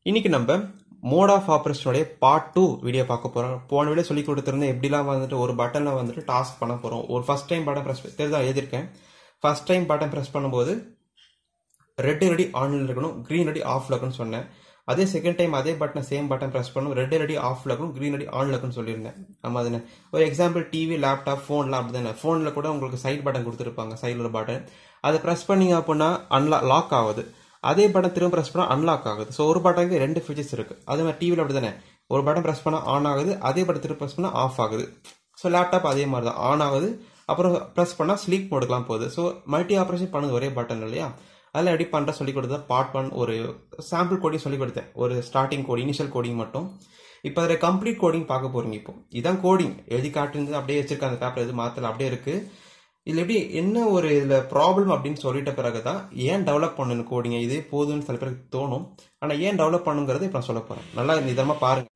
இன்னைக்கு நம்ம mode of ஆப்ரேஷனுடைய பார்ட் டூ வீடியோ பார்க்க போறோம் போன வீடியோ சொல்லி கொடுத்துருந்தேன் எப்படிலாம் வந்துட்டு ஒரு பட்டன்ல வந்துட்டு டாஸ்க் பண்ண போறோம் ஒரு ஃபர்ஸ்ட் டைம் பட்டன் பிரஸ் தெரிஞ்சா எழுதியிருக்கேன் ஃபர்ஸ்ட் டைம் பட்டன் பிரஸ் பண்ணும்போது ரெட் ரெடி ஆன்ல இருக்கணும் கிரீன் ரெடி ஆஃப்ல இருக்கணும்னு சொன்னேன் அதே செகண்ட் டைம் அதே பட்டனை சேம் பட்டன் பிரஸ் பண்ணணும் ரெட் ரெடி ஆஃப்ல இருக்கணும் கிரீன் ரெடி ஆன்ல இருக்குன்னு சொல்லியிருந்தேன் ஆமா அதுன்னு ஒரு எக்ஸாம்பிள் டிவி லேப்டாப் ஃபோன்லாம் அப்படி தானே ஃபோனில் கூட உங்களுக்கு சைட் பட்டன் கொடுத்துருப்பாங்க சைடில் பட்டன் அதை ப்ரெஸ் பண்ணீங்க அப்படின்னா அன்லா லாக் ஆகுது அதே பட்டன் திரும்ப ப்ரெஸ் பண்ணால் அன்லாக் ஆகுது ஸோ ஒரு பட்டனுக்கு ரெண்டு ஃபீச்சர்ஸ் இருக்கு அதே மாதிரி டிவியில் அப்படி தானே ஒரு பட்டன் ப்ரெஸ் பண்ணால் ஆன் ஆகுது அதே பட்டன் திரும்ப ப்ரெஸ் பண்ணால் ஆஃப் ஆகுது ஸோ லேப்டாப் அதே மாதிரி தான் ஆன் ஆகுது அப்புறம் ப்ரெஸ் பண்ணால் ஸ்லீப் மோடுக்கெலாம் போகுது ஸோ மல்டி ஆப்ரேஷன் பண்ணுது ஒரே பட்டன் இல்லையா அதில் எப்படி பண்ணுற சொல்லி கொடுத்தா பார்ட் ஒன் ஒரு சாம்பிள் கோடிங் சொல்லி கொடுத்தேன் ஒரு ஸ்டார்டிங் கோடி இனிஷியல் கோடிங் மட்டும் இப்போ அதில் கம்ப்ளீட் கோடிங் பார்க்க போறீங்க இப்போ இதான் கோடிங் எழுதி காட்டுறது அப்படியே வச்சிருக்க அந்த பேப்பர் எது மாத்தல அப்படியே இருக்கு இதுல எப்படி என்ன ஒரு இதுல ப்ராப்ளம் அப்படின்னு சொல்லிட்ட பிறகுதான் ஏன் டெவலப் பண்ணணும் கோடிங்க இதே போதும்னு சில பேருக்கு தோணும் ஆனா ஏன் டெவலப் பண்ணுங்கிறத இப்போ நான் சொல்ல போறேன் நல்லா நிதமா பாருங்க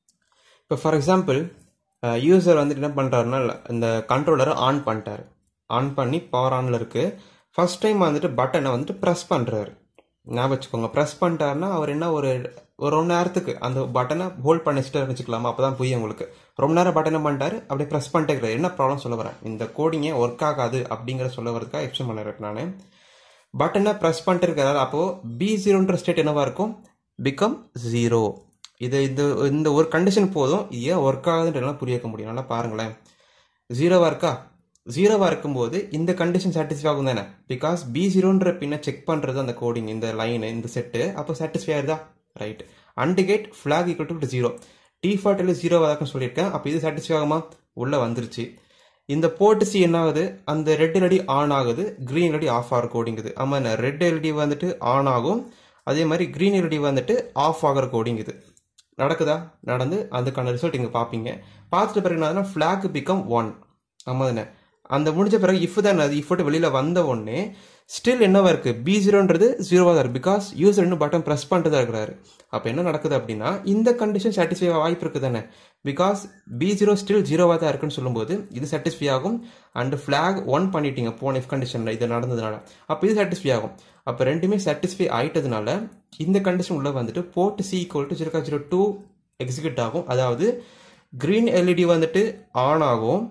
இப்போ ஃபார் எக்ஸாம்பிள் யூசர் வந்துட்டு என்ன பண்றாருன்னா இந்த கண்ட்ரோலரை ஆன் பண்ணிட்டாரு ஆன் பண்ணி பவர் ஆன்ல இருக்கு ஃபர்ஸ்ட் டைம் வந்துட்டு பட்டனை வந்துட்டு ப்ரெஸ் பண்றாரு ஞாபகம் வச்சுக்கோங்க ப்ரெஸ் பண்ணிட்டாருன்னா அவர் என்ன ஒரு ஒரு ரொம்ப நேரத்துக்கு அந்த பட்டனை ஹோல்ட் பண்ணி வச்சுட்டு வச்சுக்கலாமா அப்பதான் புரியும் உங்களுக்கு ரொம்ப நேரம் பட்டனை பண்ணிட்டாரு அப்படியே ப்ரெஸ் பண்ணிட்டே இருக்கிறாரு என்ன ப்ராப்ளம் சொல்ல வரேன் இந்த கோடிங்கே ஒர்க் ஆகாது அப்படிங்கிற சொல்ல வரதுக்காக எக்ஸ்பிளைன் பண்ணிருக்கேன் நான் பட்டனை ப்ரெஸ் பண்ணிட்டு இருக்கிறாரு அப்போ பி ஜீரோன்ற ஸ்டேட் என்னவா இருக்கும் பிகம் ஜீரோ இது இந்த இந்த ஒரு கண்டிஷன் போதும் ஏன் ஒர்க் ஆகுதுன்றதுலாம் புரிய வைக்க முடியும் நல்லா பாருங்களேன் ஜீரோவா இருக்கா ஜீரோவா இருக்கும்போது இந்த கண்டிஷன் சாட்டிஸ்ஃபை ஆகும் தானே பிகாஸ் பி ஜீரோன்ற பின்ன செக் பண்றது அந்த கோடிங் இந்த லைன் இந்த செட்டு அப்போ சாட்டிஸ்ஃபை ஆயிருதா right indicate flag equal to zero டிஃபால்ட்டில் ஜீரோவா இருக்குன்னு சொல்லியிருக்கேன் அப்போ இது சாட்டிஸ்ஃபை ஆகுமா உள்ள வந்துருச்சு இந்த போர்ட் சி என்ன ஆகுது அந்த ரெட் எல்இடி ஆன் ஆகுது கிரீன் எல்இடி ஆஃப் ஆகிற கோடிங்குது ஆமா ரெட் எல்இடி வந்துட்டு ஆன் ஆகும் அதே மாதிரி கிரீன் எல்இடி வந்துட்டு ஆஃப் ஆகிற கோடிங்குது நடக்குதா நடந்து அதுக்கான ரிசல்ட் இங்கே பார்ப்பீங்க பார்த்துட்டு பிறகு என்ன ஃபிளாக் பிகம் ஒன் ஆமா தானே அந்த முடிஞ்ச பிறகு இஃப் தான் அது இஃப் வெளியில வந்த உடனே ஸ்டில் என்னவா இருக்கு பி ஜீரோன்றது ஜீரோவா தான் இருக்கு பிகாஸ் யூசர் இன்னும் பட்டன் ப்ரெஸ் பண்ணிட்டு தான் இருக்கிறாரு அப்போ என்ன நடக்குது அப்படின்னா இந்த கண்டிஷன் சாட்டிஸ்ஃபை வாய்ப்பு இருக்கு தானே பிகாஸ் பி ஜீரோ ஸ்டில் ஜீரோவா தான் இருக்குன்னு சொல்லும்போது இது சாட்டிஸ்ஃபை ஆகும் அண்ட் ஃபிளாக் ஒன் பண்ணிட்டீங்க போன இஃப் கண்டிஷன்ல இது நடந்ததுனால அப்போ இது சாட்டிஸ்ஃபை ஆகும் அப்போ ரெண்டுமே சாட்டிஸ்ஃபை ஆயிட்டதுனால இந்த கண்டிஷன் உள்ள வந்துட்டு port C equal to zero zero two execute ஆகும் அதாவது கிரீன் எல்இடி வந்துட்டு ஆன் ஆகும்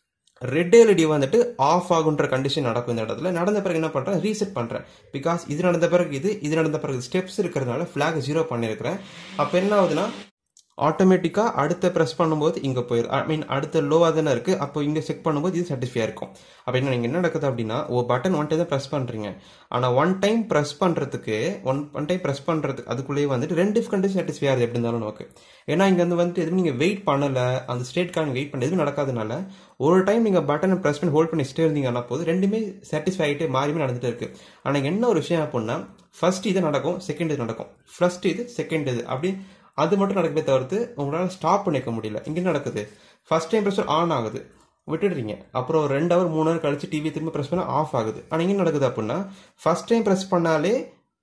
ரெட் எல்இடி வந்துட்டு ஆஃப் ஆகுன்ற கண்டிஷன் நடக்கும் இந்த இடத்துல நடந்த பிறகு என்ன பண்றேன் ரீசெட் பண்றேன் பிகாஸ் இது நடந்த பிறகு இது இது நடந்த பிறகு ஸ்டெப்ஸ் இருக்கிறதுனால ஃபிளாக் ஜீரோ பண்ணிருக்கிறேன் அப்ப என்ன ஆகுதுன்னா ஆட்டோமேட்டிக்கா அடுத்த ப்ரெஸ் பண்ணும்போது இங்க போயிடும் ஐ மீன் அடுத்த லோவா தானே இருக்கு அப்போ இங்க செக் பண்ணும்போது இது சாட்டிஸ்ஃபை இருக்கும் அப்ப என்ன நீங்க என்ன நடக்குது அப்படின்னா ஒரு பட்டன் ஒன் டைம் தான் ப்ரெஸ் பண்றீங்க ஆனா ஒன் டைம் ப்ரெஸ் பண்றதுக்கு ஒன் ஒன் டைம் ப்ரெஸ் பண்றதுக்கு அதுக்குள்ளேயே வந்துட்டு ரெண்டு கண்டிஷன் சாட்டிஸ்ஃபை ஆகுது எப்படி இருந்தாலும் நமக்கு ஏன்னா இங்க வந்து வந்துட்டு எதுவும் நீங்க வெயிட் பண்ணல அந்த ஸ்டேட்கான வெயிட் பண்ண எதுவும் நடக்காதனால ஒரு டைம் நீங்க பட்டனை ப்ரெஸ் பண்ணி ஹோல்ட் பண்ணி வச்சுட்டே இருந்தீங்கன்னா போது ரெண்டுமே சாட்டிஸ்ஃபை ஆகிட்டே மாறிமே நடந்துட்டு இருக்கு ஆனா என்ன ஒரு விஷயம் அப்படின்னா ஃபர்ஸ்ட் இது நடக்கும் செகண்ட் இது நடக்கும் ஃபர்ஸ்ட் இது செகண்ட் இது அப்படி அது மட்டும் நடக்கவே தவிர்த்து உங்களால ஸ்டாப் பண்ணிக்க முடியல இங்க நடக்குது ஃபர்ஸ்ட் டைம் ப்ரெஷர் ஆன் ஆகுது விட்டுடுறீங்க அப்புறம் ரெண்டு ஹவர் மூணு ஹவர் கழிச்சு டிவி திரும்ப ப்ரெஸ் பண்ணா ஆஃப் ஆகுது ஆனால் இங்கே நடக்குது அப்படின்னா ஃபர்ஸ்ட் டைம் ப்ரெஸ் பண்ணாலே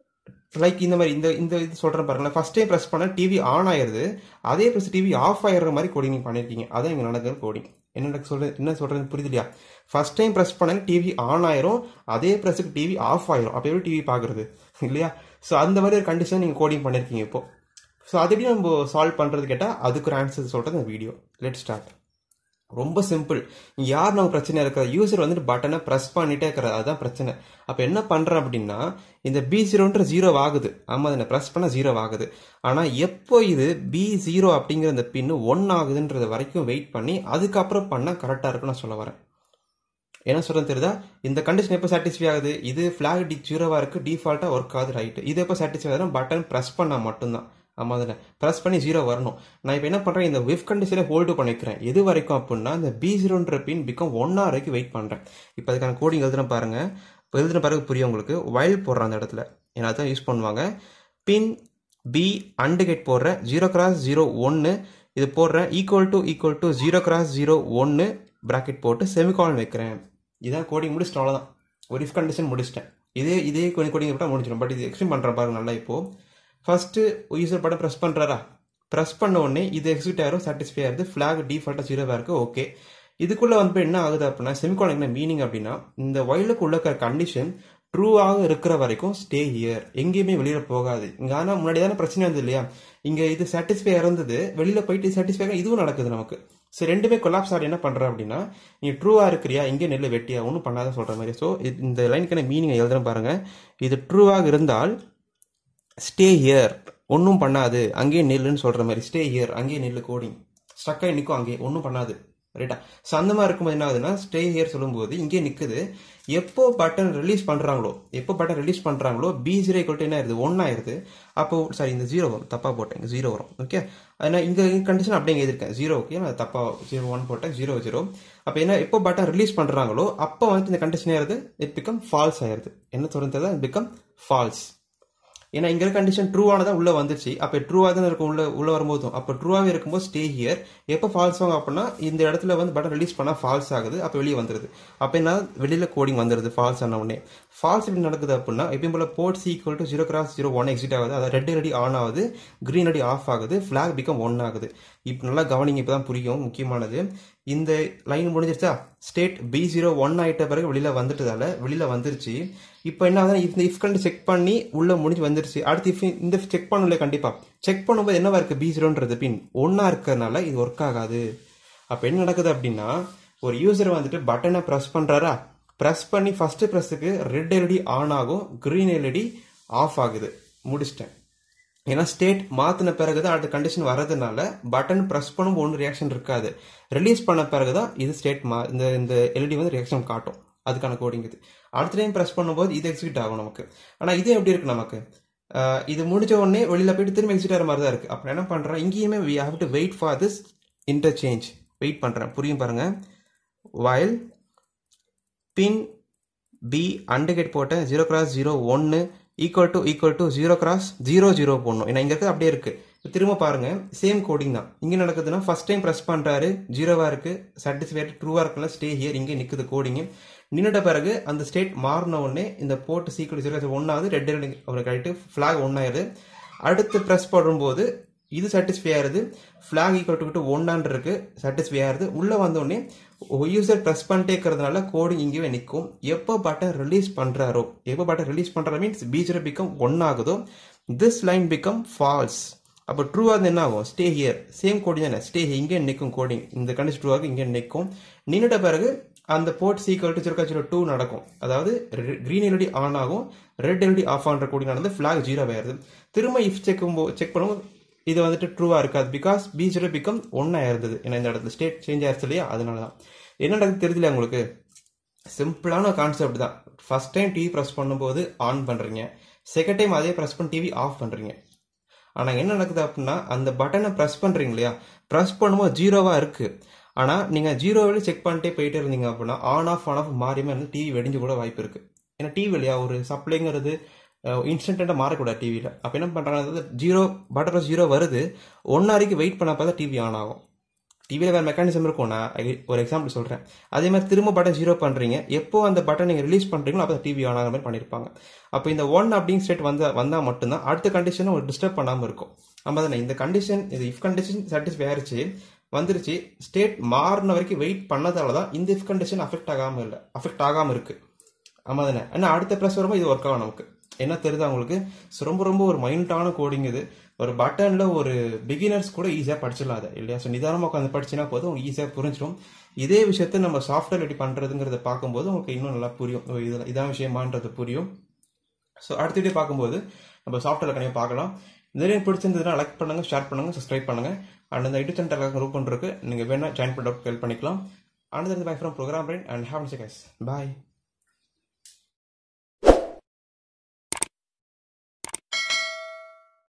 லைக் இந்த மாதிரி இந்த இந்த இது சொல்றேன் பாருங்களேன் ஃபர்ஸ்ட் டைம் ப்ரெஸ் பண்ணா டிவி ஆன் ஆயிருது அதே ப்ரெஸ் டிவி ஆஃப் ஆயிடுற மாதிரி கோடிங் நீங்க பண்ணிருக்கீங்க அதான் இங்க நடக்குது கோடிங் என்ன சொல்ற என்ன சொல்றது புரியுது இல்லையா ஃபர்ஸ்ட் டைம் ப்ரெஸ் பண்ண டிவி ஆன் ஆயிரும் அதே ப்ரெஸ்ஸுக்கு டிவி ஆஃப் ஆயிரும் அப்போ எப்படி டிவி பாக்குறது இல்லையா ஸோ அந்த மாதிரி ஒரு கண்டிஷன் நீங்க கோடிங் பண்ணிருக்கீங்க இப்போ ஸோ அது எப்படி நம்ம சால்வ் பண்ணுறது கேட்டால் அதுக்கு ஒரு ஆன்சர் சொல்கிறது இந்த வீடியோ லெட் ஸ்டார்ட் ரொம்ப சிம்பிள் யார் நம்ம பிரச்சனை இருக்கிற யூசர் வந்துட்டு பட்டனை ப்ரெஸ் பண்ணிட்டே இருக்கிறது அதுதான் பிரச்சனை அப்போ என்ன பண்ணுறேன் அப்படின்னா இந்த பி ஜீரோன்ற ஜீரோ ஆகுது ஆமாம் அதை ப்ரெஸ் பண்ணால் ஜீரோ ஆகுது ஆனால் எப்போ இது பி ஜீரோ அப்படிங்கிற அந்த பின்னு ஒன் ஆகுதுன்றது வரைக்கும் வெயிட் பண்ணி அதுக்கப்புறம் பண்ணால் கரெக்டாக இருக்குன்னு நான் சொல்ல வரேன் என்ன சொல்றது தெரியுதா இந்த கண்டிஷன் எப்போ சாட்டிஸ்ஃபை ஆகுது இது ஃபிளாக் டி ஜீரோவா இருக்கு டிஃபால்ட்டா ஒர்க் ஆகுது ரைட் இது எப்போ சாட்டிஸ்ஃபை ஆகுதுன்னா பட்டன் ப்ரெஸ் பண்ணா மட்டும்தான் ஆமா அதில் ப்ரெஸ் பண்ணி ஜீரோ வரணும் நான் இப்போ என்ன பண்றேன் இந்த விஃப் கண்டிஷனை ஹோல்டு பண்ணிக்கிறேன் எது வரைக்கும் அப்படின்னா இந்த பி ஜீரோன்ற பின் பிகம் ஒன் ஹவர் வரைக்கும் வெயிட் பண்றேன் இப்போ அதுக்கான கோடிங் எழுதுன பாருங்க இப்போ எழுதுன பிறகு புரியும் உங்களுக்கு வயல் போடுறேன் அந்த இடத்துல ஏன்னா தான் யூஸ் பண்ணுவாங்க பின் பி அண்டு கேட் போடுறேன் ஜீரோ கிராஸ் ஜீரோ ஒன்று இது போடுறேன் equal to equal to zero cross zero ஒன்று ப்ராக்கெட் போட்டு செமிகாலன் வைக்கிறேன் இதான் கோடிங் முடிச்சிட்டேன் அவ்வளோதான் ஒரு இஃப் கண்டிஷன் முடிச்சிட்டேன் இதே இதே கோடிங் கோடிங் விட்டால் முடிச்சிடும் பட் இது எக்ஸ்பிளைன் பண்ணுறேன் பாருங்க நல்லா இப்போ ஃபர்ஸ்ட் யூசர் பட்டன் ப்ரெஸ் பண்ணுறாரா ப்ரெஸ் பண்ண உடனே இது எக்ஸிக்யூட் ஆயிரும் சாட்டிஸ்ஃபை ஆயிருது ஃபிளாக் டிஃபால்ட்டாக ஜீரோவாக இருக்கு ஓகே இதுக்குள்ள வந்து என்ன ஆகுது அப்படின்னா செமிகாலன் என்ன மீனிங் அப்படின்னா இந்த வயலுக்கு உள்ள கண்டிஷன் ட்ரூவாக இருக்கிற வரைக்கும் ஸ்டே ஹியர் எங்கேயுமே வெளியில போகாது இங்க ஆனா முன்னாடி தானே பிரச்சனை இருந்தது இல்லையா இங்க இது சாட்டிஸ்ஃபை இருந்தது வெளியில போயிட்டு சாட்டிஸ்ஃபை இதுவும் நடக்குது நமக்கு சரி ரெண்டுமே கொலாப்ஸ் ஆடி என்ன பண்ற அப்படின்னா நீ ட்ரூவா இருக்கிறியா இங்கே நெல் வெட்டியா ஒன்றும் பண்ணாத சொல்ற மாதிரி ஸோ இந்த லைனுக்கான மீனிங் எழுதுறேன் பாருங்க இது ட்ரூவாக இருந்தால் ஸ்டே ஹியர் ஒன்றும் பண்ணாது அங்கேயே நில்லுன்னு சொல்ற மாதிரி ஸ்டே ஹியர் அங்கேயே நில்லு கோடிங் ஸ்டக்காகி நிற்கும் அங்கேயே ஒன்றும் பண்ணாது ரைட்டா ஸோ அந்த மாதிரி இருக்கும்போது என்ன ஆகுதுன்னா ஸ்டே ஹியர் சொல்லும்போது இங்கே நிற்குது எப்போ பட்டன் ரிலீஸ் பண்ணுறாங்களோ எப்போ பட்டன் ரிலீஸ் பண்ணுறாங்களோ பி ஜீரோ ஈக்குவல் என்ன ஆயிருது ஒன் ஆயிருது அப்போ சாரி இந்த ஜீரோ வரும் தப்பாக போட்டேன் ஜீரோ வரும் ஓகே அதனால் இங்கே கண்டிஷன் அப்படியே எழுதிருக்கேன் ஜீரோ ஓகே நான் தப்பாக ஜீரோ ஒன் போட்டேன் ஜீரோ ஜீரோ அப்போ என்ன எப்போ பட்டன் ரிலீஸ் பண்ணுறாங்களோ அப்போ வந்து இந்த கண்டிஷன் ஆயிருது இட் பிகம் ஃபால்ஸ் ஆயிருது என்ன சொல்றது பிகம் ஃபால்ஸ் ஏன்னா இங்க இருக்க கண்டிஷன் ட்ரூவானதா உள்ள வந்துச்சு அப்ப ட்ரூவா தான் இருக்கும் உள்ள உள்ள வரும்போதும் அப்ப ட்ரூவாவே இருக்கும்போது ஸ்டே ஹியர் எப்ப ஃபால்ஸ் ஆகும் அப்படின்னா இந்த இடத்துல வந்து பட்டன் ரிலீஸ் பண்ணா ஃபால்ஸ் ஆகுது அப்ப வெளியே வந்துருது அப்ப என்ன வெளியில கோடிங் வந்துருது ஃபால்ஸ் ஆன உடனே ஃபால்ஸ் எப்படி நடக்குது அப்படின்னா எப்பயும் போல port C equal to zero cross zero one exit ஆகுது அதாவது ரெட் அடி ஆன் ஆகுது கிரீன் அடி ஆஃப் ஆகுது ஃபிளாக் பிகம் ஒன் ஆகுது இப்போ நல்லா கவனிங்க இப்பதான் புரியும் முக்கியமானது இந்த லைன் முடிஞ்சிருச்சா ஸ்டேட் பி ஜீரோ ஒன் ஆயிட்ட பிறகு வெளியில வந்துட்டதால வெளியில வந்துருச்சு இப்போ என்ன ஆகுதுன்னா இந்த இஃப் கண்டு செக் பண்ணி உள்ள முடிஞ்சு வந்துருச்சு அடுத்து இஃப் இந்த செக் பண்ணல கண்டிப்பா செக் பண்ணும்போது என்னவா இருக்கு பி ஜீரோன்றது பின் ஒன்னா இருக்கிறதுனால இது ஒர்க் ஆகாது அப்ப என்ன நடக்குது அப்படின்னா ஒரு யூசர் வந்துட்டு பட்டனை ப்ரெஸ் பண்றாரா ப்ரெஸ் பண்ணி ஃபர்ஸ்ட் ப்ரெஸ்ஸுக்கு ரெட் எல்இடி ஆன் ஆகும் கிரீன் எல்இடி ஆஃப் ஆகுது முடிச்சிட்டேன் ஏன்னா ஸ்டேட் மாத்தின பிறகு தான் அடுத்த கண்டிஷன் வரதுனால பட்டன் ப்ரெஸ் பண்ணும் ஒன்றும் ரியாக்ஷன் இருக்காது ரிலீஸ் பண்ண பிறகு தான் இது ஸ்டேட் மா இந்த இந்த எல்இடி வந்து ரியாக்ஷன் காட்டும் அதுக்கான கோடிங் இது அடுத்த டைம் ப்ரெஸ் பண்ணும்போது இது எக்ஸிக்யூட் ஆகும் நமக்கு ஆனால் இது எப்படி இருக்கு நமக்கு ஆஹ் இது முடிஞ்ச உடனே வெளியில போயிட்டு திரும்ப எக்ஸிட் ஆகிற மாதிரி தான் இருக்கு அப்புறம் என்ன பண்றேன் இங்கேயுமே we have to wait for this interchange wait பண்றேன் புரியும் பாருங்க வயல் பின் பி அண்டர்கேட் போட்டேன் ஜீரோ கிராஸ் ஜீரோ ஒன்று equal to equal to zero cross zero zero போடணும் ஏன்னா இங்க இருக்கிறது அப்படியே இருக்கு இப்ப திரும்ப பாருங்க சேம் கோடிங் தான் இங்க நடக்குதுன்னா ஃபர்ஸ்ட் டைம் ப்ரெஸ் பண்றாரு ஜீரோவா இருக்கு சாட்டிஸ்ஃபைட் ட்ரூவா இருக்குல்ல ஸ்டே ஹியர் இங்கே நிக்குது கோடிங் நின்னுட்ட பிறகு அந்த ஸ்டேட் மாறின உடனே இந்த போர்ட் சீக்கிரம் ஜீரோ ஒன்னாவது ரெட் அவருக்கு ஆயிட்டு ஃபிளாக் ஒன்னாயிருது அடுத்து ப்ரெஸ் பண்ணும்போது இது சாட்டிஸ்ஃபை ஆயிருது ஃபிளாக் ஈக்குவல் டு ஒன்னான் இருக்கு சாட்டிஸ்ஃபை ஆயிருது உள்ள வந்த உடனே யூசர் ப்ரெஸ் பண்ணிட்டே இருக்கிறதுனால கோடிங் இங்கேயே நிற்கும் எப்போ பட்டன் ரிலீஸ் பண்றாரோ எப்போ பட்டன் ரிலீஸ் பண்றாரோ மீன்ஸ் பீஜர் பிகம் ஒன் ஆகுதோ திஸ் லைன் பிகம் ஃபால்ஸ் அப்போ ட்ரூவா இருந்தா என்ன ஆகும் ஸ்டே ஹியர் சேம் கோடிங் தானே ஸ்டே இங்கே நிற்கும் கோடிங் இந்த கண்டிஷன் ட்ரூவாக இங்கே நிற்கும் நின்றுட்ட பிறகு அந்த port C equal to zero zero two நடக்கும் அதாவது கிரீன் எல்இடி ஆன் ஆகும் ரெட் எல்இடி ஆஃப் ஆன்ற கோடிங் நடந்து ஃபிளாக் ஜீரோ ஆயிருது திரும்ப இஃப் செக் செக் பண்ணும்போது இது வந்துட்டு ட்ரூவா இருக்காது பிகாஸ் பி ஜீரோ பிகம் ஒன்னா இருந்தது ஏன்னா இந்த இடத்துல ஸ்டேட் சேஞ்ச் ஆயிருச்சு இல்லையா அதனால தான் என்ன நடக்குது தெரியல உங்களுக்கு சிம்பிளான கான்செப்ட் தான் ஃபர்ஸ்ட் டைம் டிவி ப்ரெஸ் பண்ணும்போது ஆன் பண்றீங்க செகண்ட் டைம் அதே ப்ரெஸ் பண்ணி டிவி ஆஃப் பண்றீங்க ஆனா என்ன நடக்குது அப்படின்னா அந்த பட்டனை ப்ரெஸ் பண்றீங்க இல்லையா ப்ரெஸ் பண்ணும்போது ஜீரோவா இருக்கு ஆனா நீங்க ஜீரோவில் செக் பண்ணிட்டே போயிட்டே இருந்தீங்க அப்படின்னா ஆன் ஆஃப் ஆன் ஆஃப் மாறியுமே இருந்து டிவி வெடிஞ்சு கூட வாய்ப்பு இருக்கு ஏன்னா டிவி இல்லையா ஒரு சப்ளைங்கிறது இன்ஸ்டன்டா மாறக்கூடாது டிவியில் அப்போ என்ன பண்றாங்க ஜீரோ பட்டர் ஜீரோ வருது ஒன் வரைக்கும் வெயிட் பண்ண பார்த்தா டிவி ஆன் ஆகும் டிவியில் வேறு மெக்கானிசம் இருக்கும் நான் ஒரு எக்ஸாம்பிள் சொல்கிறேன் அதே மாதிரி திரும்ப பட்டன் ஜீரோ பண்ணுறீங்க எப்போ அந்த பட்டன் நீங்கள் ரிலீஸ் பண்ணுறீங்களோ அப்போ டிவி ஆன் ஆகிற மாதிரி பண்ணியிருப்பாங்க அப்போ இந்த ஒன் அப்படிங்க ஸ்டேட் வந்தா வந்தால் மட்டும்தான் அடுத்த கண்டிஷனை ஒரு டிஸ்டர்ப் பண்ணாமல் இருக்கும் நம்ம தானே இந்த கண்டிஷன் இது இஃப் கண்டிஷன் சாட்டிஸ்ஃபை ஆயிருச்சு வந்துருச்சு ஸ்டேட் மாறின வரைக்கும் வெயிட் பண்ணதால தான் இந்த இஃப் கண்டிஷன் அஃபெக்ட் ஆகாமல் இல்லை அஃபெக்ட் ஆகாமல் இருக்கு ஆமா தானே ஆனால் அடுத்த ப்ரெஸ் வரும்போது இது ஒர்க் ஆகும் நமக்கு என்ன தெரியுது உங்களுக்கு ரொம்ப ரொம்ப ஒரு மைனட்டான கோடிங் இது ஒரு பட்டன்ல ஒரு பிகினர்ஸ் கூட ஈஸியா படிச்சிடலாம் அதை இல்லையா ஸோ நிதானமா உட்காந்து படிச்சினா போதும் உங்களுக்கு ஈஸியா புரிஞ்சிடும் இதே விஷயத்த நம்ம சாஃப்ட்வேர் எப்படி பண்றதுங்கிறத பார்க்கும்போது உங்களுக்கு இன்னும் நல்லா புரியும் இதில் இதான் விஷயமான்றது புரியும் ஸோ அடுத்த வீடியோ பார்க்கும்போது நம்ம சாஃப்ட்வேர் கண்டிப்பாக பார்க்கலாம் இந்த வீடியோ பிடிச்சிருந்ததுன்னா லைக் பண்ணுங்க ஷேர் பண்ணுங்க சப்ஸ்கிரைப் பண்ணுங்க அண்ட் இந்த யூடியூப் சேனல் குரூப் பண்ணுறதுக்கு நீங்க வேணா ஜாயின் பண்ணுறதுக்கு ஹெல்ப் பண்ணிக்கலாம் and bye from program and have guys bye